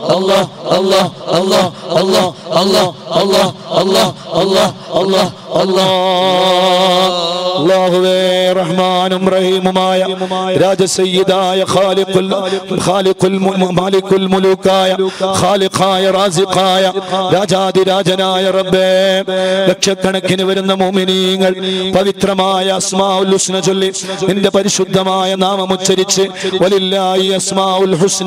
അല്ലാഹ് അല്ലാഹ് അല്ലാഹ് അല്ലാഹ് അല്ലാഹ് അല്ലാഹ് അല്ലാഹ് അല്ലാഹ് അല്ലാഹ് അല്ലാഹ് അല്ലാഹുവേ റഹ്മാനും റഹീമുമായ രാജസയ്യിദായ ഖാലിഖുൽ ഖാലിഖുൽ മു- മാലിക്കുൽ മുലൂക്കായ ഖാലിഖായ റാസിഖായ രാജാതിരാജനായ റബ്ബേ ലക്ഷക്കണക്കിന് വരുന്ന മോമിനീങ്ങൾ പവിത്രമായ അസ്മാഉൽ ഹുസ്ന ചൊല്ലി നിന്റെ പരിശുദ്ധമായ നാമം ഉച്ചരിച്ച് വലില്ലാഹി അസ്മാഉൽ ഹുസ്ന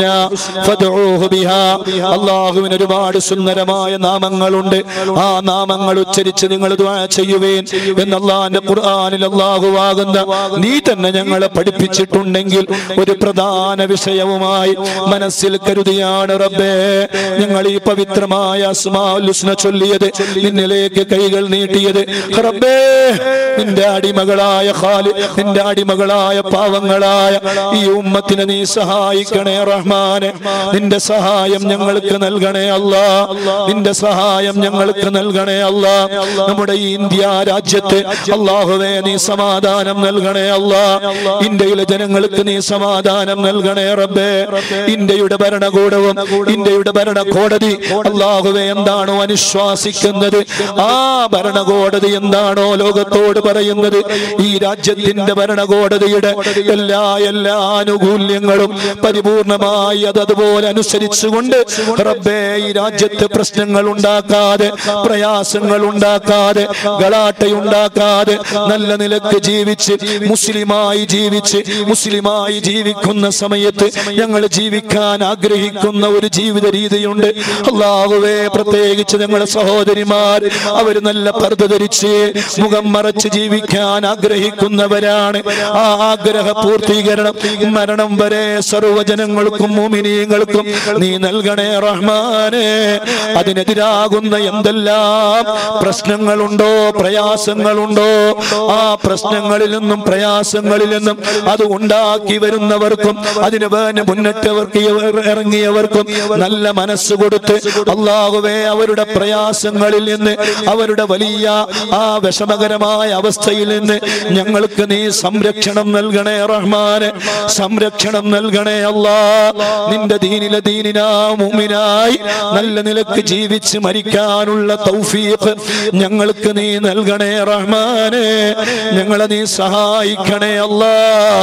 ഫദ്ഉഹു ബിഹാ അല്ലാഹുവിന് ഒരുപാട് സുന്ദരമായ നാമങ്ങളുണ്ട് ആ നാമങ്ങൾ ഉച്ചരിച്ച് നിങ്ങൾ ദുആ ചെയ്യുവേൻ എന്ന് അല്ലാഹുവിന്റെ ഖുർആനിൽ അല്ലാഹുവാകുന്ന നീ തന്നെ ഞങ്ങളെ പഠിപ്പിച്ചിട്ടുണ്ടെങ്കിൽ ഒരു പ്രധാന വിഷയവുമായി മനസ്സിൽ കരുതിയാണ് റബ്ബേ ഞങ്ങൾ ഈ പവിത്രമായ അസ്മാഉൽ ഹുസ്ന ചൊല്ലിയത് നിന്നിലേക്ക് കൈകൾ നീട്ടിയത് റബ്ബേ നിന്റെ അടിമകളായ ഖാലി നിന്റെ അടിമകളായ പാവങ്ങളായ ഈ ഉമ്മത്തിനെ നീ സഹായിക്കണേ റഹ്മാനെ നിന്റെ സഹായം ഞങ്ങൾക്ക് നൽകണേ അല്ലാ നിന്റെ സഹായം ഞങ്ങൾക്ക് നൽകണേ അല്ലാ നമ്മുടെ ഈ ഇന്ത്യ രാജ്യത്ത് അള്ളാഹുവേ നീ സമാധാനം നൽകണേ അല്ലാ ഇന്ത്യയിലെ ജനങ്ങൾക്ക് നീ സമാധാനം നൽകണേ റബ്ബേ ഇന്ത്യയുടെ ഭരണകൂടവും ഇന്ത്യയുടെ ഭരണ കോടതി അള്ളാഹുവെ എന്താണോ അനുശ്വാസിക്കുന്നത് ആ ഭരണകോടതി എന്താണോ ലോകത്തോട് പറയുന്നത് ഈ രാജ്യത്തിന്റെ ഭരണകോടതിയുടെ എല്ലാ എല്ലാ ആനുകൂല്യങ്ങളും പരിപൂർണമായി അത് അതുപോലെ അനുസരിച്ചുകൊണ്ട് റബ്ബേ ഈ രാജ്യത്ത് പ്രശ്നങ്ങൾ ഉണ്ടാക്കാതെ പ്രയാസങ്ങൾ ഉണ്ടാക്കാതെ ഗളാട്ടയുണ്ടാക്കാതെ നല്ല നിലക്ക് ജീവിച്ച് മുസ്ലിമായി ജീവിച്ച് മുസ്ലിമായി ജീവിക്കുന്ന സമയത്ത് ഞങ്ങൾ ജീവിക്കാൻ ആഗ്രഹിക്കുന്ന ഒരു ജീവിത രീതിയുണ്ട് അള്ളാഹുവേ പ്രത്യേകിച്ച് ഞങ്ങളെ സഹോദരിമാർ അവർ നല്ല പർദ്ദ ധരിച്ച് മുഖം മറച്ച് ജീവിക്കാൻ ആഗ്രഹിക്കുന്നവരാണ് ആ ആഗ്രഹ പൂർത്തീകരണം മരണം വരെ സർവജനങ്ങൾക്കും മോമിനിയങ്ങൾക്കും നീ നൽകണേ റഹ്മാനെ അതിനെതിരാകുന്ന എന്തെല്ലാം പ്രശ്നങ്ങളുണ്ടോ പ്രയാസങ്ങളുണ്ടോ ആ പ്രശ്നങ്ങളിൽ നിന്നും പ്രയാസങ്ങളിൽ നിന്നും അത് ഉണ്ടാക്കി വരുന്നവർക്കും അതിനു വേണ്ടി മുന്നിട്ടവർക്ക് ഇറങ്ങിയവർക്കും നല്ല മനസ്സ് കൊടുത്ത് അള്ളാഹുവേ അവരുടെ പ്രയാസങ്ങളിൽ നിന്ന് അവരുടെ വലിയ ആ വിഷമകരമായ അവസ്ഥയിൽ നിന്ന് ഞങ്ങൾക്ക് നീ സംരക്ഷണം നൽകണേ റഹ്മാന് സംരക്ഷണം നൽകണേ അല്ലാ നിന്റെ ദീനിലെ ദീനിനാ മുമിനായി നല്ല നിലക്ക് ജീവിച്ച് മരിക്കാനുള്ള തൗഫീഖ് ഞങ്ങൾക്ക് നീ നൽകണേ റഹ്മാനെ ഞങ്ങളെ നീ സഹായിക്കണേ അല്ലാ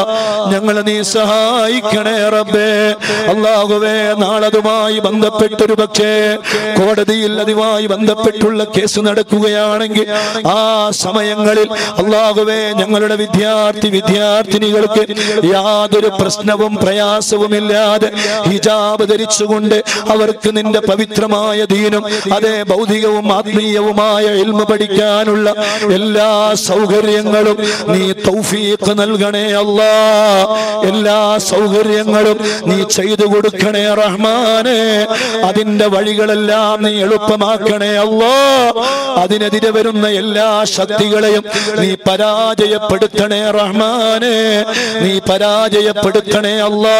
ഞങ്ങളെ നീ സഹായിക്കണേ റബ്ബേ അള്ളാഹുവേ നാളതുമായി ബന്ധപ്പെട്ടൊരു പക്ഷേ കോടതിയിൽ അതുമായി ബന്ധപ്പെട്ടുള്ള കേസ് നടക്കുകയാണെങ്കിൽ ആ സമയങ്ങളിൽ അള്ളാഹുവേ ഞങ്ങളുടെ വിദ്യാർത്ഥി വിദ്യാർത്ഥിനികൾക്ക് യാതൊരു പ്രശ്നവും പ്രയാസവുമില്ലാതെ ഹിജാബ് ധരിച്ചുകൊണ്ട് അവർക്ക് നിന്റെ പവിത്രമായ ദീനും അതേ ഭൗതികവും ആത്മീയവുമായ ഇൽമ പഠിക്കാനുള്ള എല്ലാ സൗകര്യങ്ങളും നീ തൗഫീഖ് നൽകണേ അല്ലാ എല്ലാ സൗകര്യങ്ങളും നീ ചെയ്തു കൊടുക്കണേ റഹ്മാനെ അതിന്റെ വഴികളെല്ലാം നീ എളുപ്പമാക്കണേ അല്ലാ അതിനെതിരെ വരുന്ന എല്ലാ ശക്തികളെയും നീ പരാജയപ്പെടുത്തണേ റഹ്മാനെ നീ പരാജയപ്പെടുത്തണേ അല്ലാ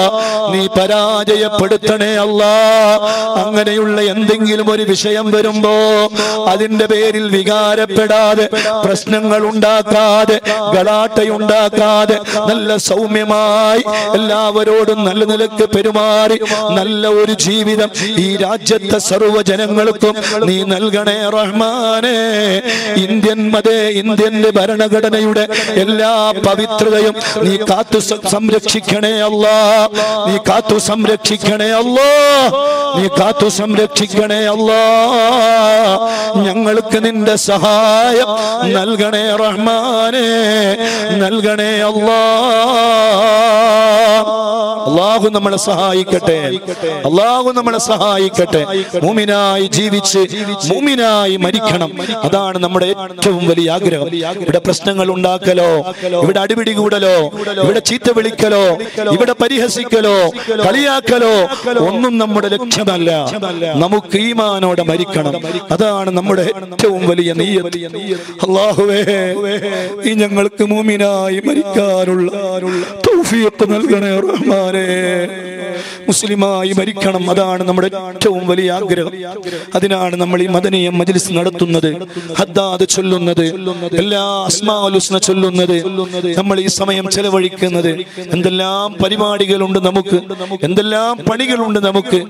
നീ പരാജയപ്പെടുത്തണേ അല്ലാ അങ്ങനെയുള്ള എന്തെങ്കിലും ഒരു വിഷയം വരുമ്പോ അതിന്റെ പേരിൽ വികാരപ്പെടാതെ പ്രശ്നങ്ങൾ ഉണ്ടാക്കാതെ ഗളാട്ടയുണ്ടാക്കാതെ നല്ല സൗമ്യമായി എല്ലാവരോടും നല്ല നിലക്ക് പെരുമാറി നല്ല ഒരു ജീവിതം ഈ രാജ്യത്തെ സർവ്വ ജനങ്ങൾക്കും നീ നൽകണേ റഹ്മാനെ ഇന്ത്യൻ മതേ ഇന്ത്യന്റെ ഭരണഘടനയുടെ എല്ലാ പവിത്രതയും നീ കാത്തു സ- സംരക്ഷിക്കണേ അല്ലാ നീ കാത്തു സംരക്ഷിക്കണേ അല്ലാ നീ കാത്തു സംരക്ഷിക്കണേ അല്ലാ ഞങ്ങൾക്ക് നിന്റെ സഹായം നൽകണേ റഹ്മാനെ നൽകണേ അല്ലാ അള്ളാഹു നമ്മളെ സഹായിക്കട്ടെ അള്ളാഹു നമ്മളെ സഹായിക്കട്ടെ മൂമിനായി ജീവിച്ച് മൂമിനായി മരിക്കണം അതാണ് നമ്മുടെ ഏറ്റവും വലിയ ആഗ്രഹം ഇവിടെ പ്രശ്നങ്ങൾ ഉണ്ടാക്കലോ ഇവിടെ അടിപിടി കൂടലോ ഇവിടെ ചീത്ത വിളിക്കലോ ഇവിടെ പരിഹസിക്കലോ കളിയാക്കലോ ഒന്നും നമ്മുടെ ലക്ഷ്യമല്ല നമുക്ക് ഈമാനോടെ മരിക്കണം അതാണ് നമ്മുടെ ഏറ്റവും വലിയ നീയത്ത് അള്ളാഹുവേ ഈ ഞങ്ങൾക്ക് മൂമിനായി മരിക്കാനുള്ള തൗഫീഖ് നൽകണേ റഹ്മാനെ മുസ്ലിമായി മരിക്കണം അതാണ് നമ്മുടെ ഏറ്റവും വലിയ ആഗ്രഹം അതിനാണ് നമ്മൾ ഈ മദനീയ മജ്ലിസ് നടത്തുന്നത് ഹദ്ദാദ് ചൊല്ലുന്നത് എല്ലാ അസ്മാലുസ്ന ചൊല്ലുന്നത് നമ്മൾ ഈ സമയം ചെലവഴിക്കുന്നത് എന്തെല്ലാം പരിപാടികളുണ്ട് നമുക്ക് എന്തെല്ലാം പണികളുണ്ട് നമുക്ക് അതെല്ലാം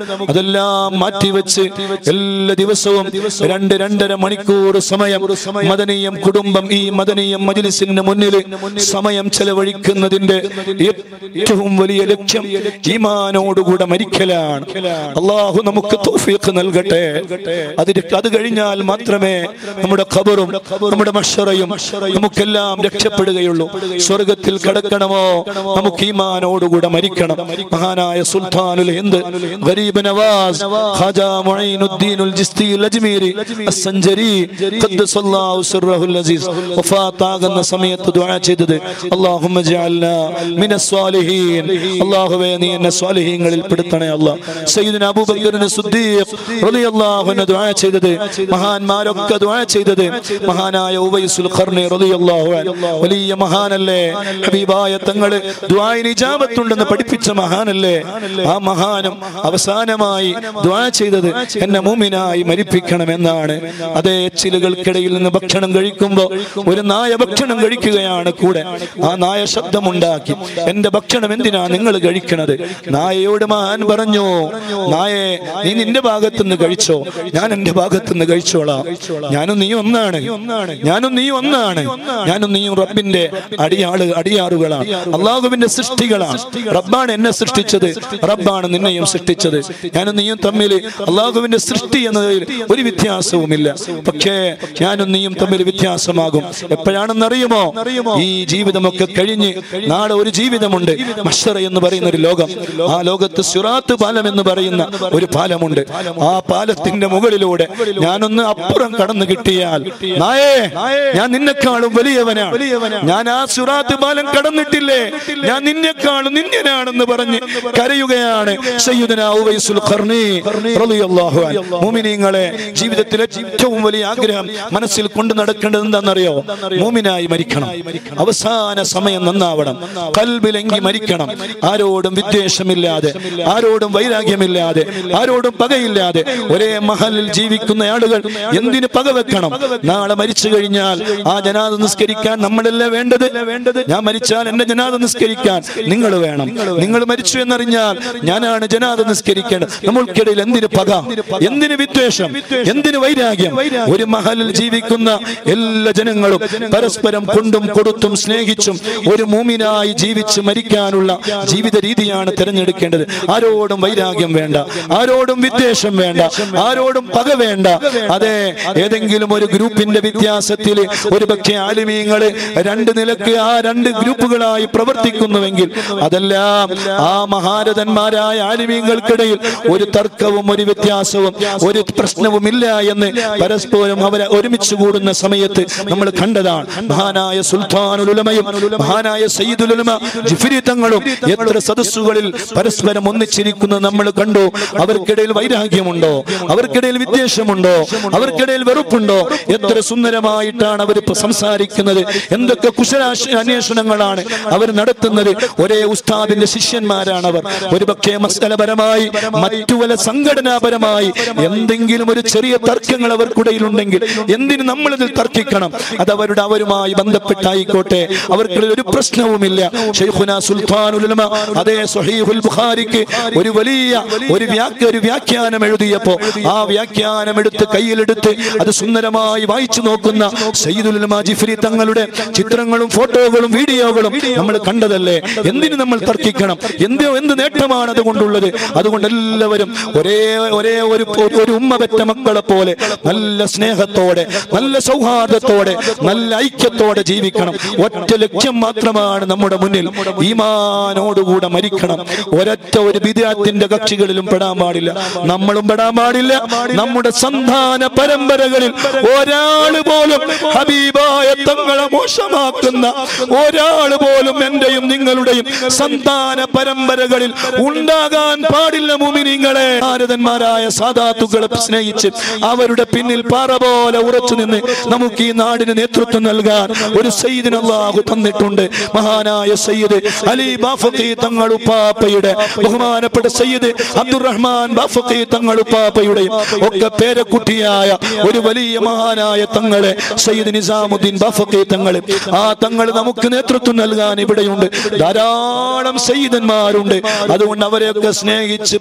അതെല്ലാം മാറ്റിവെച്ച് എല്ലാ ദിവസവും രണ്ട് രണ്ടര മണിക്കൂർ സമയം മദനീയം കുടുംബം ഈ മദനീയം മജ്ലിസിന്റെ മുന്നിൽ സമയം ചെലവഴിക്കുന്നതിന്റെ ഏറ്റവും വലിയ ലക്ഷ്യം ഈമാനോടുകൂടെ മരിക്കലാണ് അള്ളാഹു നമുക്ക് തൗഫീഖ് നൽകട്ടെ അതിന് അത് കഴിഞ്ഞാൽ മാത്രമേ നമ്മുടെ ഖബറും നമ്മുടെ മഷറയും നമുക്കെല്ലാം രക്ഷപ്പെടുകയുള്ളൂ സ്വർഗത്തിൽ കടക്കണമോ നമുക്ക് ഈമാനോടുകൂടെ മരിക്കണം മഹാനായ സുൽത്താനുൽ ഹിന്ദ് ഗരീബ് നവാസ് ഖാജ മുഈനുദ്ദീനുൽ ജിസ്തി അജ്മീരി അസ്സഞ്ചരി ഖദ്ദസല്ലാഹു സിർറഹുൽ അസീസ് വഫാത്താകുന്ന സമയത്ത് ദുആ ചെയ്തത് അല്ലാഹുമ്മ ജഅൽനാ മിനസ് സ്വാലിഹീൻ അല്ലാഹുവേ നീ എന്നെ സ്വാലിഹീങ്ങളിൽ പെടുത്തണേ അല്ലാഹ് സയ്യിദുന അബൂബക്കറിന് സിദ്ദീഖ് റളിയല്ലാഹു അൻഹു ദുആ ചെയ്തത് മഹാന്മാരൊക്കെ ദുആ ചെയ്തത് മഹാനായ ഉവൈസുൽ ഖർനി റളിയല്ലാഹു അൻഹു വലിയ മഹാനല്ലേ ഹബീബായ തങ്ങള് ദുആഇന് ഇജാബത്തുണ്ടെന്ന് പഠിപ്പിച്ച മഹാനല്ലേ ആ മഹാനും അവസാനമായി ദുആ ചെയ്തത് എന്നെ മൂമിനായി മരിപ്പിക്കണമെന്നാണ് അതേ ചിലുകൾക്കിടയിൽ നിന്ന് ഭക്ഷണം കഴിക്കുമ്പോൾ ഒരു നായ ഭക്ഷണം കഴിക്കുകയാണ് കൂടെ ആ നായ ശബ്ദമുണ്ടാക്കി എന്റെ ഭക്ഷണം എന്തിനാ നിങ്ങൾ കഴിക്കണത് നായയോട് മഹാൻ പറഞ്ഞു നായേ നീ നിന്റെ ഭാഗത്തുനിന്ന് കഴിച്ചോ ഞാൻ എന്റെ ഭാഗത്തുനിന്ന് കഴിച്ചോളാം ഞാനും നീ ഒന്നാണ് ഞാനും നീ ഒന്നാണ് ഞാനും നീയും റബ്ബിന്റെ അടിയാള് അടിയാറുകളാണ് അള്ളാഹുവിന്റെ സൃഷ്ടികളാണ് റബ്ബാണ് എന്നെ സൃഷ്ടിച്ചത് റബ്ബാണ് നിന്നെയും സൃഷ്ടിച്ചത് ഞാനും നീയും തമ്മിൽ അള്ളാഹുവിന്റെ സൃഷ്ടി എന്നതിൽ ഒരു വ്യത്യാസവുമില്ല പക്ഷേ ഞാനും നീയും തമ്മിൽ വ്യത്യാസമാകും എപ്പോഴാണെന്നറിയുമോ ഈ ജീവിതമൊക്കെ കഴിഞ്ഞ് നാളെ ഒരു ജീവിതമുണ്ട് മഷറ എന്ന് പറയുന്ന ഒരു ലോകം ആ ലോകത്ത് സുറാത്ത് പാലം എന്ന് പറയുന്ന ഒരു പാലമുണ്ട് ആ പാലത്തിന്റെ മുകളിലൂടെ ഞാനൊന്ന് അപ്പുറം കടന്നു കിട്ടിയാൽ നായേ ഞാൻ നിന്നെക്കാളും വലിയവനാണ് ഞാൻ ആ സുറാത്ത് പാലം കടന്നിട്ടില്ലേ ഞാൻ നിന്നെക്കാളും നിന്യനാണെന്ന് പറഞ്ഞ് കരയുകയാണ് സയ്യിദുന ഉവൈസുൽ ഖർനി റളിയല്ലാഹു അൻഹു മുഅ്മിനീങ്ങളെ ജീവിതത്തിലെ ഏറ്റവും വലിയ ആഗ്രഹം മനസ്സിൽ കൊണ്ടു നടക്കേണ്ടത് എന്താണെന്നറിയോ മൂമിനായി മരിക്കണം അവസാന സമയം നന്നാവണം കൽബിലെങ്കി മരിക്കണം ആരോടും വിദ്വേഷമില്ലാതെ ആരോടും വൈരാഗ്യമില്ലാതെ ആരോടും പകയില്ലാതെ ഒരേ മഹലിൽ ജീവിക്കുന്ന ആളുകൾ എന്തിന് പക വെക്കണം നാളെ മരിച്ചു കഴിഞ്ഞാൽ ആ ജനാദ നിസ്കരിക്കാൻ നമ്മളല്ലേ വേണ്ടത് ഞാൻ മരിച്ചാൽ എന്റെ ജനാദ നിസ്കരിക്കാൻ നിങ്ങൾ വേണം നിങ്ങൾ മരിച്ചു എന്നറിഞ്ഞാൽ ഞാനാണ് ജനാദ നിസ്കരിക്കേണ്ടത് നമ്മൾക്കിടയിൽ എന്തിന് പക എന്തിന് വിദ്വേഷം എന്തിന് വൈരാഗ്യം ഒരു മഹലിൽ ജീവിക്കുന്ന എല്ലാ ജനങ്ങളും പരസ്പരം കൊണ്ടും കൊടുത്തും സ്നേഹിച്ചും ഒരു മൂമിനായി ജീവിച്ച് മരിക്കാനുള്ള ജീവിത രീതിയാണ് തിരഞ്ഞെടുക്കേണ്ടത് ആരോടും വൈരാഗ്യം വേണ്ട ആരോടും വിദ്വേഷം വേണ്ട ആരോടും പക വേണ്ട അതെ ഏതെങ്കിലും ഒരു ഗ്രൂപ്പിന്റെ വ്യത്യാസത്തിൽ ഒരു പക്ഷേ ആലിമീങ്ങള് രണ്ട് നിലക്ക് ആ രണ്ട് ഗ്രൂപ്പുകളായി പ്രവർത്തിക്കുന്നുവെങ്കിൽ അതെല്ലാം ആ മഹാരഥന്മാരായ ആലിമീങ്ങൾക്കിടയിൽ ഒരു തർക്കവും ഒരു വ്യത്യാസവും ഒരു പ്രശ്നവും ഇല്ല എന്ന് പരസ്പരം അവരെ ഒരുമിച്ച് കൂടുന്ന സമയത്ത് നമ്മൾ കണ്ടതാണ് മഹാനായ സുൽത്താനുലമയും മഹാനായ സയ്യിദുലമ ജിഫിരി തങ്ങളും എത്ര സദസ്സുകളിൽ പരസ്പരം ഒന്നിച്ചിരിക്കുന്നത് നമ്മൾ കണ്ടു അവർക്കിടയിൽ വൈരാഗ്യമുണ്ടോ അവർക്കിടയിൽ വിദ്വേഷമുണ്ടോ അവർക്കിടയിൽ വെറുപ്പുണ്ടോ എത്ര സുന്ദരമായിട്ടാണ് അവർ സംസാരിക്കുന്നത് എന്തൊക്കെ കുശലാശ അന്വേഷണങ്ങളാണ് അവർ നടത്തുന്നത് ഒരേ ഉസ്താദിന്റെ ശിഷ്യന്മാരാണ് അവർ ഒരുപക്ഷെ മസ്തലപരമായി മറ്റു വല്ല സംഘടനാപരമായി എന്തെങ്കിലും ഒരു ചെറിയ തർക്കങ്ങൾ അവർക്കിടയിലുണ്ടെങ്കിൽ എന്തിന് നമ്മളിതിൽ തർക്കിക്കണം അത് അവരുടെ അവരുമായി ബന്ധപ്പെട്ടായിക്കോട്ടെ അവർക്കിടയിൽ ഒരു പ്രശ്നവുമില്ല ഷെയ്ഖുന സുൽത്താനുൽ ഉലമ അതേ സ്വഹീഹുൽ ബുഖാരിക്ക് ഒരു വലിയ ഒരു വ്യാഖ്യ ഒരു വ്യാഖ്യാനം എഴുതിയപ്പോ ആ വ്യാഖ്യാനം എടുത്ത് കയ്യിലെടുത്ത് അത് സുന്ദരമായി വായിച്ചു നോക്കുന്ന സയ്യിദുൽ ഉലമ ജിഫ്രി തങ്ങളുടെ ചിത്രങ്ങളും ഫോട്ടോകളും വീഡിയോകളും നമ്മൾ കണ്ടതല്ലേ എന്തിന് നമ്മൾ തർക്കിക്കണം എന്തോ എന്ത് നേട്ടമാണ് അതുകൊണ്ടുള്ളത് അതുകൊണ്ട് എല്ലാവരും ഒരേ ഒരേ ഒരു ഒരു ഉമ്മ പെറ്റ മക്കളെ പോലെ നല്ല സ്നേഹത്തോടെ നല്ല സൗഹാർദ്ദത്തോടെ നല്ല ഐക്യത്തോടെ ജീവിക്കണം ഒറ്റ ലക്ഷ്യം മാത്രമാണ് നമ്മുടെ മുന്നിൽ ഈമാനോടുകൂടെ മരിക്കണം ഒരൊറ്റ ഒരു വിദ്യാർത്ഥിന്റെ കക്ഷികളിലും പെടാൻ പാടില്ല നമ്മളും പെടാൻ പാടില്ല നമ്മുടെ സന്താന പരമ്പരകളിൽ ഒരാള് പോലും ഹബീബായ തങ്ങളെ മോശമാക്കുന്ന ഒരാള് പോലും എന്റെയും നിങ്ങളുടെയും സന്താന പരമ്പരകളിൽ ഉണ്ടാകാൻ പാടില്ല മുമിനിങ്ങളെ ഭാരതന്മാരായ സാധാത്തുക്കളെ സ്നേഹിച്ച് അവരുടെ പിന്നിൽ പാറ പോലെ ഉറച്ചു നിന്ന് നമുക്ക് ഈ നാടിന് നേതൃത്വം നൽകാൻ ഒരു സയ്യിദിന് അള്ളാഹു തന്നിട്ടുണ്ട് മഹാനായ സയ്യിദ് അലി ബാഫഖി തങ്ങൾ ഉപ്പാപ്പയുടെ ബഹുമാനപ്പെട്ട സയ്യിദ് അബ്ദുറഹ്മാൻ ബാഫഖി തങ്ങൾ ഉപ്പാപ്പയുടെയും ഒക്കെ പേരക്കുട്ടിയായ ഒരു വലിയ മഹാനായ തങ്ങളെ സയ്യിദ് നിസാമുദ്ദീൻ ബാഫഖി തങ്ങൾ ആ തങ്ങൾ നമുക്ക് നേതൃത്വം നൽകാൻ ഇവിടെയുണ്ട് ധാരാളം സയ്യിദന്മാരുണ്ട് അതുകൊണ്ട് അവരെയൊക്കെ സ്നേഹിച്ച് പ്രിയം വെച്ച്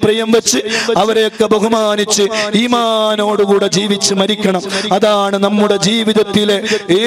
വെച്ച് അവരെയൊക്കെ ബഹുമാനിച്ച് ഈമാനോടുകൂടെ ജീവിച്ച് മരിക്കണം അതാണ് നമ്മുടെ ജീവിതത്തിലെ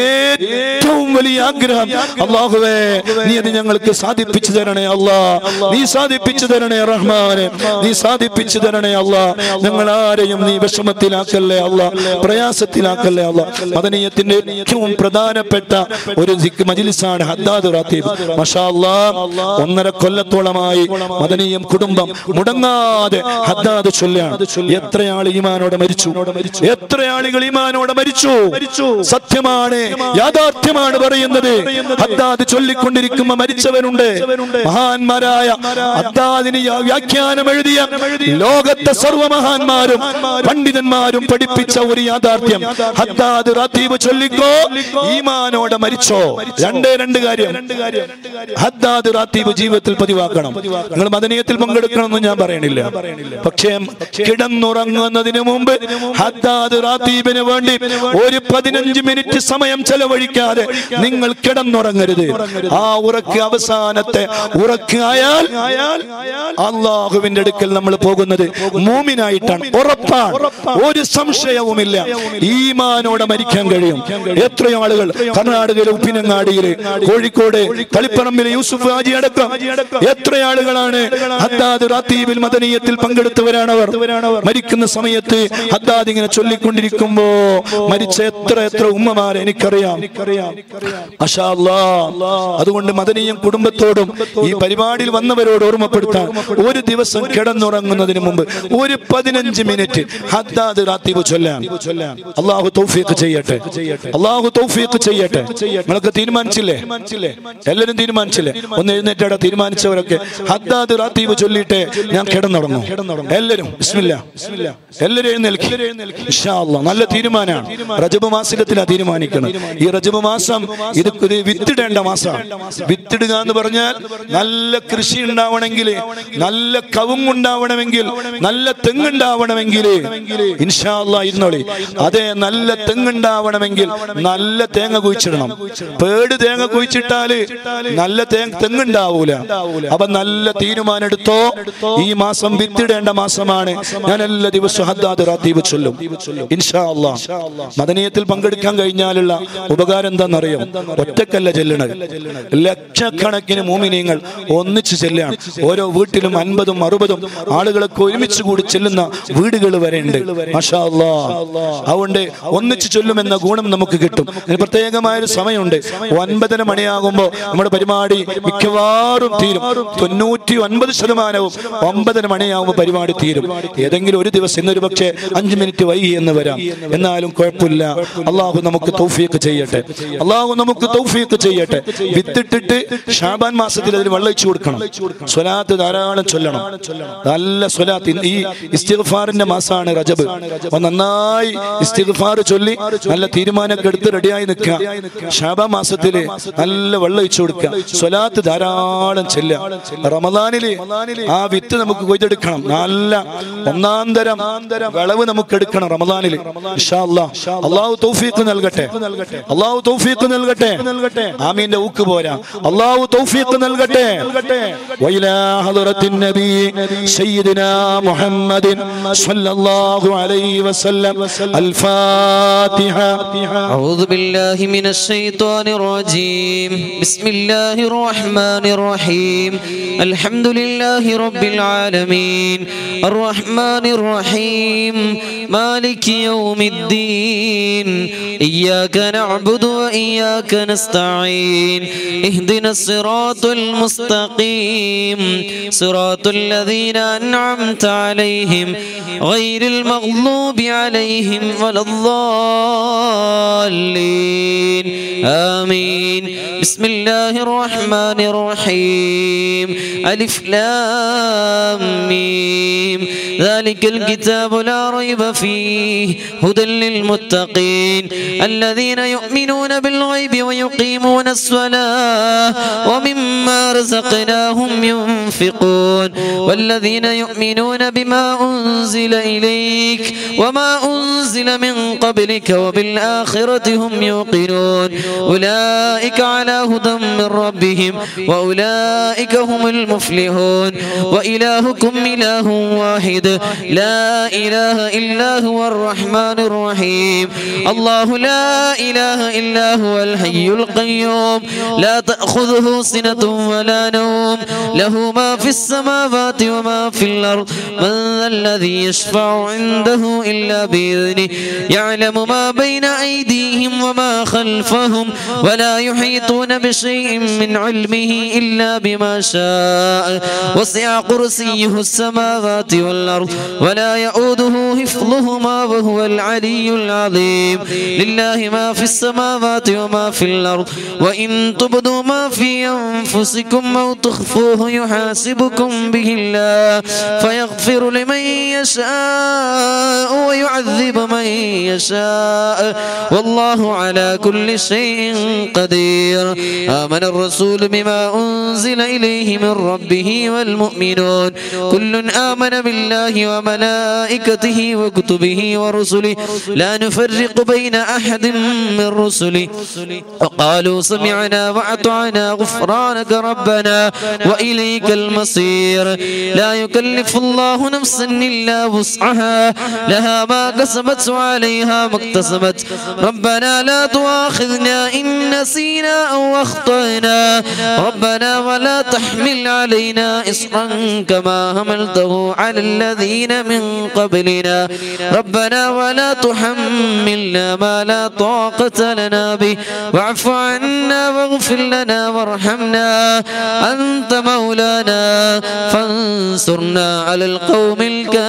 ഏറ്റവും വലിയ ആഗ്രഹം അള്ളാഹുവേ നീ അത് ഞങ്ങൾക്ക് സാധിപ്പിച്ചു തരണേ അല്ലാ നീ സാധിപ്പിച്ചു തരണേ റഹ്മാനെ നീ സാധിപ്പിച്ചു തരണേ അല്ലാ ഞങ്ങൾ ആരെയും നീ വിഷമത്തിലാക്കല്ലേ അല്ല പ്രയാസത്തിലാക്കല്ലേ അല്ല മദനീയത്തിന്റെ ഏറ്റവും പ്രധാനപ്പെട്ട ഒരു ദിക്ക് മജിലിസാണ് ഹദ്ദാദ് റാത്തീബ് മഷാ അല്ലാ ഒന്നര കൊല്ലത്തോളമായി മദനീയം കുടുംബം മുടങ്ങാതെ ഹദ്ദാദ് ചൊല്ലാണ് എത്ര ആൾ ഈമാനോടെ മരിച്ചു എത്ര ആളുകൾ ഈമാനോടെ മരിച്ചു സത്യമാണ് യാഥാർത്ഥ്യമാണ് പറയുന്നത് ഹദ്ദാദ് ചൊല്ലിക്കൊണ്ടിരിക്കുമ്പോ മരിച്ചവരുണ്ട് മഹാന്മാരായ ഹദ്ദാദിന് യാ- വ്യാഖ്യാനം എഴുതിയ ലോകത്തെ സർവമഹാന്മാരും പണ്ഡിതന്മാരും പഠിപ്പിച്ച ഒരു യാഥാർത്ഥ്യം ഹദ്ദാദ് റാത്തീബ് ചൊല്ലിക്കോ ഈമാനോടെ മരിച്ചോ രണ്ടേ രണ്ട് കാര്യം ഹദ്ദാദ് റാത്തീബ് ജീവിതത്തിൽ പതിവാക്കണം നിങ്ങൾ മദനീയത്തിൽ പങ്കെടുക്കണമെന്ന് ഞാൻ പറയണില്ല പക്ഷേ കിടന്നുറങ്ങുന്നതിന് മുമ്പ് ഹദ്ദാദ് റാത്തീബിന് വേണ്ടി ഒരു പതിനഞ്ച് മിനിറ്റ് സമയം ചെലവഴിക്കാതെ നിങ്ങൾ കിടന്നുറങ്ങരുത് ആ ഉറക്ക് അവസാനത്തെ ഉറക്ക് ആയാൽ അള്ളാഹുവിന്റെ അടുക്കൽ നമ്മൾ പോകുന്നത് മൂമിനായിട്ടാണ് ഉറപ്പാണ് ഒരു സംശയവുമില്ല ഈമാനോടെ മരിക്കാൻ കഴിയും എത്രയോ ആളുകൾ കർണാടകയിലെ ഉപ്പിനങ്ങാടിയില് കോഴിക്കോട് കളിപ്പറമ്പിലെ യൂസുഫ് ഹാജി അടക്കം എത്ര ആളുകളാണ് ഹദ്ദാദ് റാത്തീബിൽ മദനീയത്തിൽ പങ്കെടുത്തവരാണ് അവർ മരിക്കുന്ന സമയത്ത് ഹദ്ദാദ് ഇങ്ങനെ ചൊല്ലിക്കൊണ്ടിരിക്കുമ്പോ മരിച്ച എത്ര എത്ര ഉമ്മമാരെ എനിക്കറിയാം മാഷാ അല്ലാ. അതുകൊണ്ട് മദനീയം കുടുംബത്തോടും ഈ പരിപാടിയിൽ വന്നവരോട് ഓർമ്മപ്പെടുത്താൻ ഒരു ദിവസം കിടന്നുറങ്ങുന്നതിന് മുമ്പ് ഒരു പതിനഞ്ച് മിനിറ്റ് ഹദ്ദാദ് റാത്തീബ് ചൊല്ലാൻ അള്ളാഹു തൗഫീഖ് ചെയ്യട്ടെ അള്ളാഹു തൗഫീഖ് ചെയ്യട്ടെ നിങ്ങളൊക്കെ തീരുമാനിച്ചില്ലേ എല്ലാവരും തീരുമാനിച്ചില്ലേ ഒന്ന് എഴുന്നേറ്റവിടെ തീരുമാനിച്ചവരൊക്കെ ഹദ്ദാദ് റാത്തീബ് ചൊല്ലിയിട്ട് ഞാൻ കിടന്നുറങ്ങും എല്ലാവരും ബിസ്മില്ല എല്ലാവരും എഴുന്നേൽക്കും ഇൻഷാ അല്ലാ. നല്ല തീരുമാനമാണ് റജബ് മാസത്തിലാ തീരുമാനിക്കണം ഈ റജബ് മാസം ഇത് ഒരു വിത്തിടേണ്ട മാസമാണ് വിത്തിടുക എന്ന് പറഞ്ഞാൽ നല്ല കൃഷി ഉണ്ടാവണമെങ്കിൽ നല്ല കവുങ്ങുണ്ടാവണമെങ്കിൽ നല്ല തെങ്ങുണ്ടാവണമെങ്കിൽ ഇൻഷാ അല്ലാ ഇരുന്നോളി അതെ നല്ല തെങ്ങുണ്ടാവണമെങ്കിൽ നല്ല തേങ്ങ കുഴിച്ചിടണം പേട് തേങ്ങ കുഴിച്ചിട്ടാല് നല്ല തേങ്ങ തെങ്ങുണ്ടാവൂല അപ്പൊ നല്ല തീരുമാനം എടുത്തോ ഈ മാസം വിത്തിടേണ്ട മാസമാണ് ഞാൻ എല്ലാ ദിവസവും ഹദ്ദാദ് റാത്തീബ് ചൊല്ലും ഇൻഷാ അല്ലാ മദനീയത്തിൽ പങ്കെടുക്കാൻ കഴിഞ്ഞാലുള്ള ഉപകാരം എന്താണെന്നറിയോ ഒറ്റക്കല്ല ചെല്ലണത് ലക്ഷക്കണക്കിന് മൂമിനീങ്ങൾ ഒന്നിച്ച് ചെല്ലുകയാണ് ഓരോ വീട്ടിലും അൻപതും അറുപതും ആളുകളൊക്കെ ഒരുമിച്ച് കൂടി ചെല്ലുന്ന വീടുകൾ വരെ ഉണ്ട് മാഷാ അല്ലാ. അതുകൊണ്ട് ഒന്നിച്ച് ചൊല്ലുമെന്ന ഗുണം നമുക്ക് കിട്ടും ഇതിന് പ്രത്യേകമായ ഒരു സമയമുണ്ട് ഒൻപതര മണിയാകുമ്പോൾ നമ്മുടെ പരിപാടി മിക്കവാറും തീരും തൊണ്ണൂറ്റി ഒൻപത് ശതമാനവും ഒമ്പതര മണിയാകുമ്പോൾ പരിപാടി തീരും ഏതെങ്കിലും ഒരു ദിവസം ഇന്നൊരു പക്ഷേ അഞ്ച് മിനിറ്റ് വൈകി എന്ന് വരാം എന്നാലും കുഴപ്പമില്ല അള്ളാഹു നമുക്ക് തൗഫീഖ് ചെയ്യട്ടെ അള്ളാഹു നമുക്ക് തൗഫീഖ് ചെയ്യട്ടെ വിത്തിട്ടിട്ട് ഷാബാൻ മാസത്തിൽ അതിന് വെള്ളയിച്ചു കൊടുക്കണം സ്വലാത്ത് ധാരാളം ചൊല്ലണം നല്ല സ്വലാത്ത് ഇന്ന് ഈ ഇസ്തിഗ്ഫാറിന്റെ മാസമാണ് റജബ് അപ്പൊ നന്നായി ഇസ്തിഗ്ഫാർ ചൊല്ലി നല്ല തീരുമാനമൊക്കെ എടുത്ത് റെഡിയായി നിൽക്കുക ഷാബാൻ മാസത്തില് നല്ല വെള്ളയിച്ചു കൊടുക്കുക സ്വലാത്ത് ധാരാളം ചെല്ലുക റമദാനില് ആ വിത്ത് നമുക്ക് കൊയ്തെടുക്കണം നല്ല ഒന്നാം തരം വിളവ് നമുക്ക് എടുക്കണം റമദാനില് ഇൻഷാ അല്ലാ. അള്ളാഹു തൗഫീഖ് നൽകട്ടെ അള്ളാഹു തൗഫീഖ് നൽകട്ടെ ആമീന്റെ ഊക്ക് പോരാ അള്ളാഹു തൗഫീഖ് നൽകട്ടെ വൈലാ ഹദറത്തിൻ നബി സയ്യിദിനാ മുഹമ്മദിൻ സ്വല്ലല്ലാഹു അലൈഹി വസല്ലം അൽ ഫാത്തിഹ أعوذ بالله من الشيطان الرجيم بسم الله الرحمن الرحيم الحمد لله رب العالمين الرحمن الرحيم مالك يوم الدين إياك نعبد وإياك نستعين اهدنا الصراط المستقيم صراط الذين أنعمت عليهم غير المغضوب عليهم ولا الضالين آمين بسم الله الرحمن الرحيم ألف لام ميم ذلك الكتاب لا ريب فيه هدى للمتقين الذين يؤمنون بالغيب ويقيمون الصلاة ومما رزقناهم ينفقون والذين يؤمنون بما أنزل إليك وما أنزل من قبلك وبالآخرة هم يوقنون أولئك على هدى من ربهم وأولئك هم المفلحون وإلهكم إله إله واحد لا إله إلا هو الرحمن الرحيم الله لا إله إلا هو الحي القيوم لا تأخذه سنة ولا نوم له ما في السماوات وما في الأرض من ذا الذي يشفع عنده إلا بإذنه يعلم ما بين أيديهم وما خلفهم ولا يحيطون بشيء من علمه إلا بما شاء وسع كرسيه السماوات والأرض ولا يؤوده حفظهما وهو العلي العظيم لله ما في السماوات وما في الأرض وإن تبدوا ما في أنفسكم أو تخفوه يحاسبكم به الله فيغفر لمن يشاء ويعذب من يشاء والله على كل شيء قدير آمن الرسول بما أنزل إليه من ربه والمؤمنون كل آمن بالله وملائكته وكتبه ورسله لا نفرق بين أحد من رسله وقالوا سمعنا وأطعنا غفرانك ربنا وإليك المصير لا يكلف الله نفسا إلا وسعها لها ما كسبت وعليها ما اكتسبت ربنا لا تؤاخذنا إن نسينا أو أخطأنا ربنا ولا تحمل علينا إصرا كما حملته على الذين من قبلنا ربنا ولا تحملنا ما لا طاقة لنا به واعف عنا واغفر لنا وارحمنا أنت مولانا فانصرنا على القوم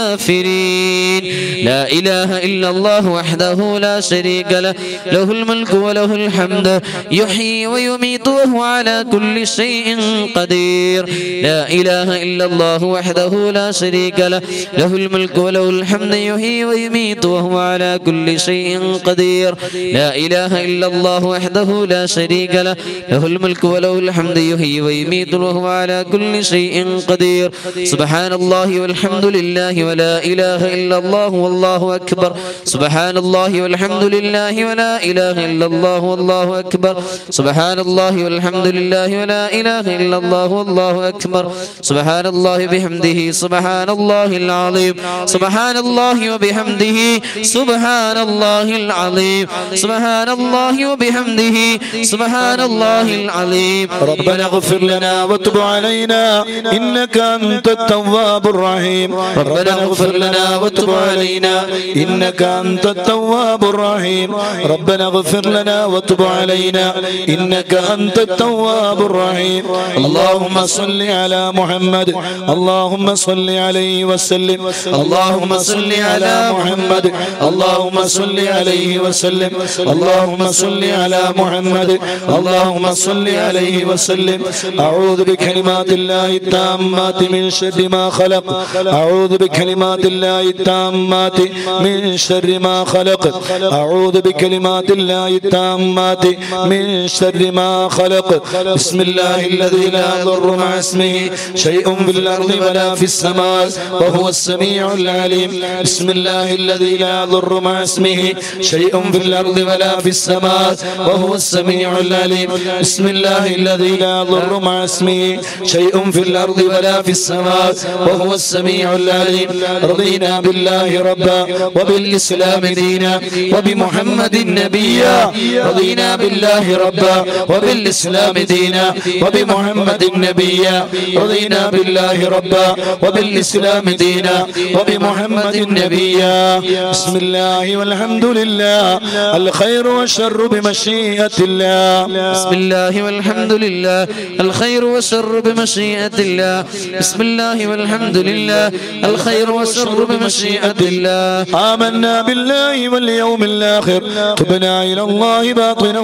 الكافرين لا إله إلا الله وحده لا شريك له له الملك وله الحمد يحيي ويميت وهو على كل شيء قدير لا إله إلا الله وحده لا شريك له له الملك وله الحمد يحيي ويميت وهو على كل شيء قدير لا إله إلا الله وحده لا شريك له له الملك وله الحمد يحيي ويميت وهو على كل شيء قدير سبحان الله والحمد لله ولا إله إلا الله والله أكبر سبحان الله والحمد لله ولا إله إلا الله والله أكبر سبحان الله والحمد لله ولا إله إلا الله والله أكبر سبحان الله بحمده سبحان الله العظيم سبحان الله وبحمده سبحان الله العظيم سبحان الله وبحمده سبحان الله العظيم ربنا اغفر لنا وتب علينا إنك أنت التواب الرحيم ربنا اغفر لنا وتب علينا إنك أنت التواب الرحيم ربنا اغفر لنا وتب علينا إنك أنت التواب الرحيم اللهم صل على محمد اللهم صل عليه وسلم اللهم صل على محمد اللهم صل عليه وسلم اللهم صل على محمد اللهم صل عليه وسلم أعوذ بكلمات الله التامات من شر ما خلق أعوذ بكلمات الله التامات من شر ما خلق أعوذ بكلمات الله التامات من شر ما خلق بسم الله الذي لا يضر مع اسمه شيء في الأرض ولا في السماء وهو السميع العليم بسم الله الذي لا يضر مع اسمه شيء في الأرض ولا في السماء وهو السميع العليم بسم الله الذي لا يضر مع اسمه شيء في الأرض ولا في السماء وهو السميع العليم رضينا بالله ربا وبالإسلام دينا وبمحمد نبيا رضينا بالله ربا وبالإسلام دينا وبمحمد نبيا رضينا بالله ربا وبالإسلام دينا وبمحمد نبيا بسم الله والحمد لله الخير والشر بمشيئة الله بسم الله والحمد لله الخير والشر بمشيئة الله بسم الله والحمد لله الخير والشر بمشيئة الله آمنا بالله واليوم الآخر تبنا إلى الله باطنا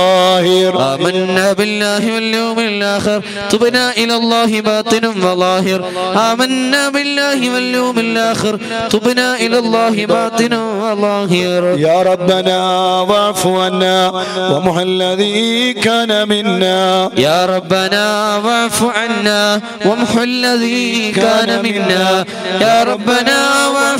وظاهر آمنا بالله واليوم الآخر تبنا إلى الله باطنا وظاهر آمنا بالله واليوم الآخر تبنا إلى الله باطنا وظاهر يا ربنا واعف عنا ومح الذي كان منا يا ربنا واعف عنا وامح الذي كان منا يا ربنا واعف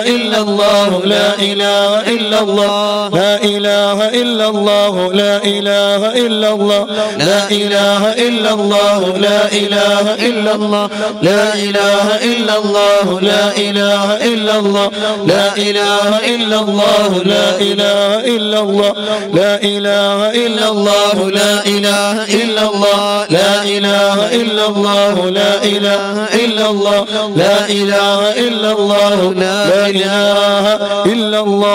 إلا الله لا إله إلا الله لا إله إلا الله لا إله إلا الله لا إله إلا الله لا إله إلا الله لا إله إلا الله لا إله إلا الله لا إله إلا الله لا إله إلا الله لا إله إلا الله لا إله إلا الله لا إله إلا الله لا إله إلا الله لا إله إلا الله لا إله إلا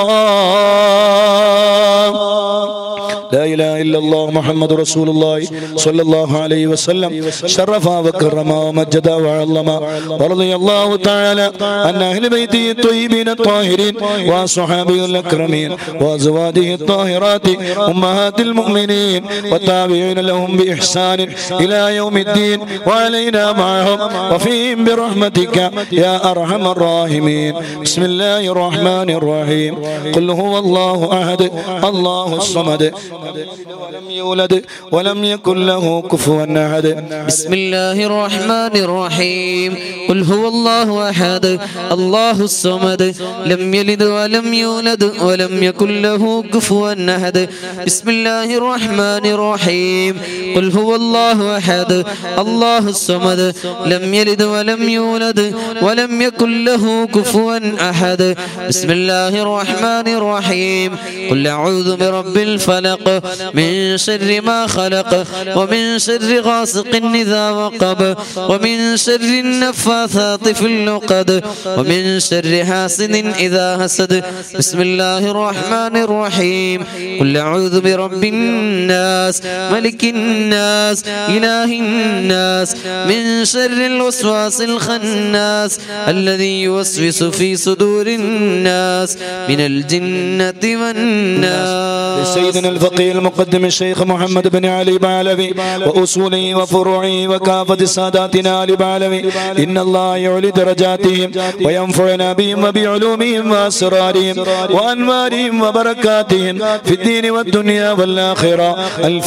الله لا إله إلا الله محمد رسول الله صلى الله عليه وسلم شرف وكرم ومجد وعظم ورضي الله تعالى عن أهل بيته الطيبين الطاهرين وصحابه الأكرمين وأزواجه الطاهرات أمهات المؤمنين والتابعين لهم بإحسان إلى يوم الدين وعلينا معهم وفيهم برحمتك يا أرحم الراحمين بسم الله الرحمن الرحيم قل هو الله أحد الله الصمد ولم يولد ولم يكن له كفوا أحد بسم الله الرحمن الرحيم قل هو الله أحد الله الصمد لم يلد ولم يولد ولم يكن له كفوا أحد بسم الله الرحمن الرحيم قل هو الله أحد الله الصمد لم يلد ولم يولد ولم يكن له كفوا أحد بسم الله الرحمن الرحيم قل أعوذ برب الفلق من شر ما خلق ومن شر غاسق إذا وقب ومن شر النفاثات في اللقد ومن شر حاسد إذا حسد بسم الله الرحمن الرحيم قل أعوذ برب الناس ملك الناس إله الناس من شر الوسواس الخناس الذي يوسوس في صدور الناس من الجنة والناس سيدنا الفقيه المقدم الشيخ محمد بن علي بعلوي وأصوله وفروعه وكافة ساداتنا آل بعلوي إن الله يعلي درجاتهم وينفعنا بهم وبعلومهم وأسرارهم وأنوارهم وبركاتهم في الدين والدنيا والآخرة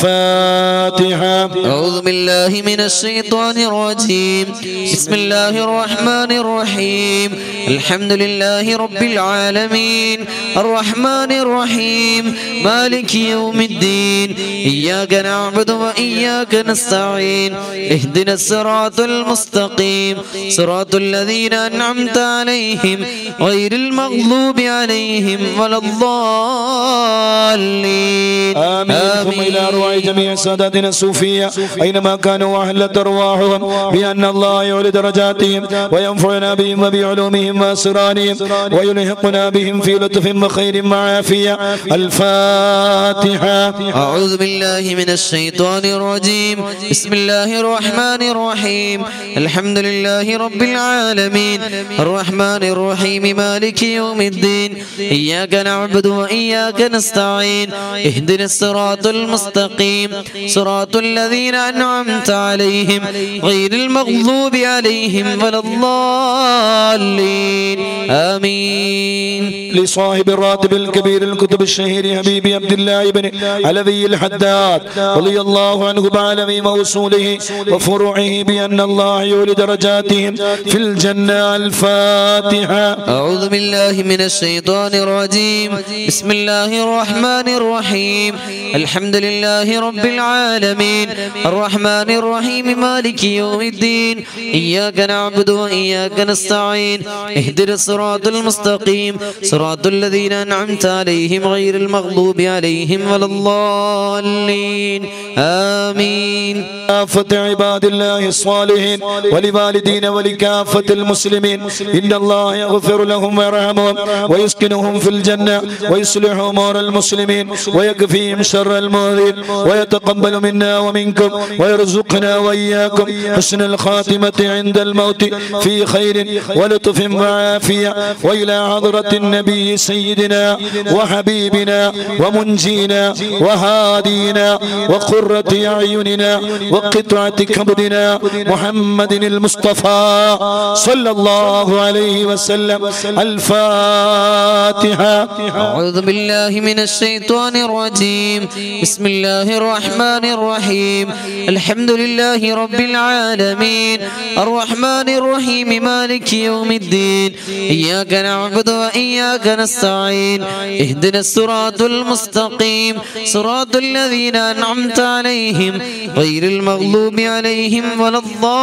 الفاتحة أعوذ بالله من الشيطان الرجيم بسم الله الرحمن الرحيم الحمد لله رب العالمين الرحمن الرحيم مالك يوم الدين إياك نعبد وإياك نستعين اهدنا الصراط المستقيم صراط الذين أنعمت عليهم غير المغضوب عليهم ولا الضالين آمين ثم إلى أرواح جميع ساداتنا الصوفية أينما كانوا وأهلت أرواحهم بأن الله يعلي درجاتهم وينفعنا بهم وبعلومهم وأسرارهم ويلحقنا بهم في لطف وخير وعافية الفاتحة أعوذ بالله من الشيطان الرجيم بسم الله الرحمن الرحيم الحمد لله رب العالمين الرحمن الرحيم مالك يوم الدين إياك نعبد وإياك نستعين اهدنا الصراط المستقيم صراط الذين أنعمت عليهم غير المغضوب عليهم ولا الضالين آمين لصاحب الراتب الكبير الكتب الشهير حبيبي عبد الله بن علوي الحداد رضي الله عنه بعلمي موصوله وفروعه بأن الله يولي درجاتهم في الجنة الفاتحة أعوذ بالله من الشيطان الرجيم بسم الله الرحمن الرحيم الحمد لله رب العالمين الرحمن الرحيم مالك يوم الدين إياك نعبد وإياك نستعين اهدنا الصراط المستقيم صراط الذين أنعمت عليهم غير المغضوب عليهم ولا الضالين آمين كافة عباد الله الصالحين ولوالدين ولكافة المسلمين إن الله يغفر لهم ويرحمهم ويسكنهم في الجنة ويصلح أمور المسلمين ويكفيهم شر المؤذين ويتقبل منا ومنكم ويرزقنا وإياكم حسن الخاتمة عند الموت في خير ولطف وعافية وإلى حضرة النبي سيدنا وحبيبنا ومنجينا وهادي وهادينا وقرة أعيننا وقطعة كبدنا محمد المصطفى صلى الله عليه وسلم الفاتحة أعوذ بالله من الشيطان الرجيم بسم الله الرحمن الرحيم الحمد لله رب العالمين الرحمن الرحيم مالك يوم الدين إياك نعبد وإياك نستعين اهدنا الصراط المستقيم صراط الذين أنعمت عليهم غير المغلوب عليهم ولا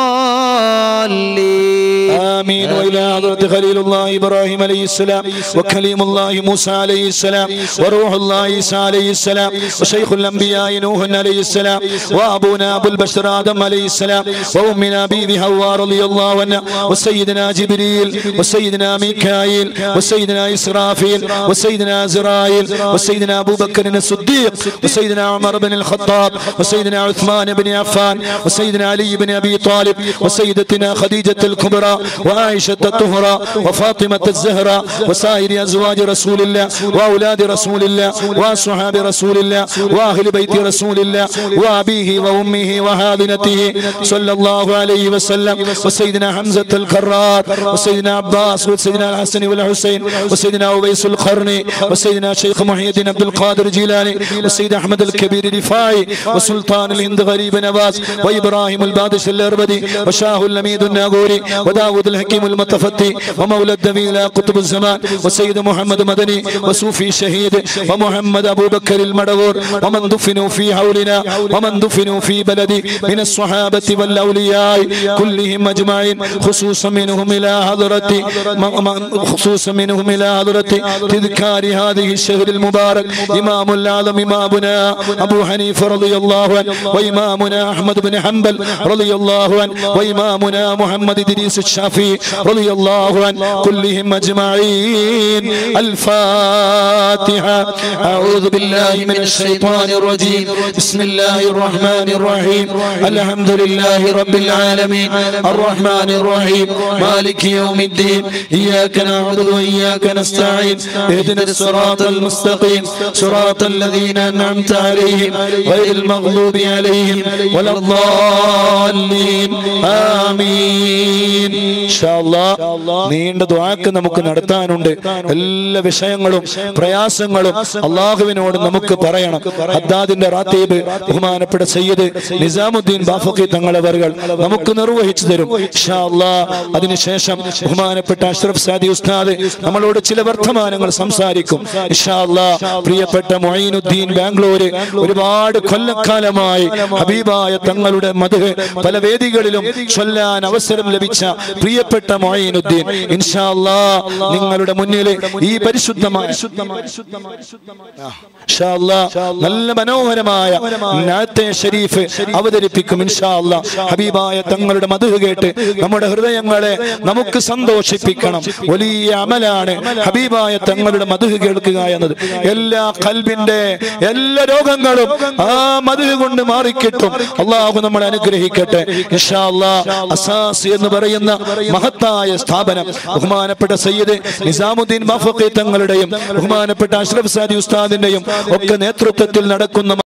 الضالين آمين وإلى حضرة خليل الله إبراهيم عليه السلام وكليم الله موسى عليه السلام وروح الله عيسى عليه السلام وشيخ الأنبياء نوح عليه السلام وأبونا أبو البشر آدم عليه السلام وأمنا بيبي حواء رضي الله عنها وسيدنا جبريل وسيدنا ميكائيل وسيدنا إسرافيل وسيدنا زرائيل وسيدنا أبو بكر الصديق وسيدنا عمر بن الخطاب وسيدنا عثمان بن عفان وسيدنا علي بن أبي طالب وسيدتنا خديجة الكبرى وعائشة الطهرى وفاطمة الزهراء وسائر أزواج رسول الله وأولاد رسول الله وصحاب رسول الله وأهل بيت رسول الله وأبيه وأمه وهابنته صلى الله عليه وسلم وسيدنا حمزة الكرار وسيدنا عباس وسيدنا الحسن والحسين وسيدنا أويس القرني وسيدنا شيخ محي الدين عبد القادر الجيلاني وسيد أحمد الكبير الرفاعي وسلطان الهند غريب نواز وإبراهيم البادش الأربدي وشاه اللميد الناغوري وداود الحكيم المتفتي ومولى الدميل قطب الزمان وسيد محمد مدني وصوفي شهيد ومحمد أبو بكر المدور ومن دفنوا في حولنا ومن دفنوا في بلدي من الصحابة والأولياء كلهم أجمعين خصوصا منهم إلى حضرة خصوصا منهم إلى حضرة تذكار هذه الشهر المبارك إمام العالم إمامنا أبو حنيفة رضي الله عنه وإمامنا أحمد بن حنبل رضي الله عنه وإمامنا محمد إدريس الشافعي رضي الله عنه كلهم أجمعين الفاتحة أعوذ بالله من الشيطان الرجيم بسم الله الرحمن الرحيم الحمد لله رب العالمين الرحمن الرحيم مالك يوم الدين إياك نعبد وإياك نستعين اهدنا الصراط المستقيم صراط الذين أنعمت عليهم غير المغلوب عليهم ولا الضالين ആമീൻ ഇൻഷാ അല്ലാഹ് നീണ്ട ദുആക്ക് നമുക്ക് നടത്താനുണ്ട് എല്ലാ വിഷയങ്ങളും പ്രയാസങ്ങളും അള്ളാഹുവിനോട് നമുക്ക് പറയണം ഹദ്ദാദിന്റെ റാത്തീബ് ബഹുമാനപ്പെട്ട സയ്യിദ് നിസാമുദ്ദീൻ ബാഫക്കി തങ്ങളവറുകൾ നമുക്ക് നിർവഹിച്ചു തരും ഇൻഷാ അല്ലാഹ് അതിനുശേഷം ബഹുമാനപ്പെട്ട അഷ്റഫ് സാദി ഉസ്താദ് നമ്മളോട് ചില വർത്തമാനങ്ങൾ സംസാരിക്കും ഇൻഷാ അല്ലാഹ് പ്രിയപ്പെട്ട മൊയ്നുദ്ദീൻ ബാംഗ്ലൂര് ഒരുപാട് കൊല്ലക്കാലമായി ഹബീബായ തങ്ങളുടെ മധു പല വേദികളിലും ചൊല്ലാൻ അവസരം ലഭിച്ച പ്രിയപ്പെട്ട മൊയ്നുദ്ദീൻ ഇൻഷാ അല്ലാഹ് നിങ്ങളുടെ മുന്നിൽ ഈ പരിശുദ്ധമായ ഇൻഷാ അല്ലാഹ് നല്ല മനോഹരമായ നാത്തെ ഷരീഫ് അവതരിപ്പിക്കും ഇൻഷാ അല്ലാഹ് ഹബീബായ തങ്ങളുടെ മധു കേട്ട് നമ്മുടെ ഹൃദയങ്ങളെ നമുക്ക് സന്തോഷിപ്പിക്കണം വലിയ അമലാണ് ഹബീബായ തങ്ങളുടെ മധു കേൾക്കുക എന്നത് എല്ലാ കൽബിന്റെ എല്ലാ രോഗങ്ങളും ആ മധു കൊണ്ട് മാറിക്കിട്ടും അള്ളാഹു നമ്മളെ അനുഗ്രഹിക്കട്ടെ ഇൻഷാ അല്ലാഹ് അസാസ് എന്ന് പറയുന്ന മഹത്തായ സ്ഥാപനം ബഹുമാനപ്പെട്ട സയ്യിദ് നിസാമുദ്ദീൻ ബാഫഖി തങ്ങളുടെയും ബഹുമാനപ്പെട്ട അഷ്റഫ് സാദി ഉസ്താദിന്റെയും ഒക്കെ നേതൃത്വത്തിൽ നടക്കുന്ന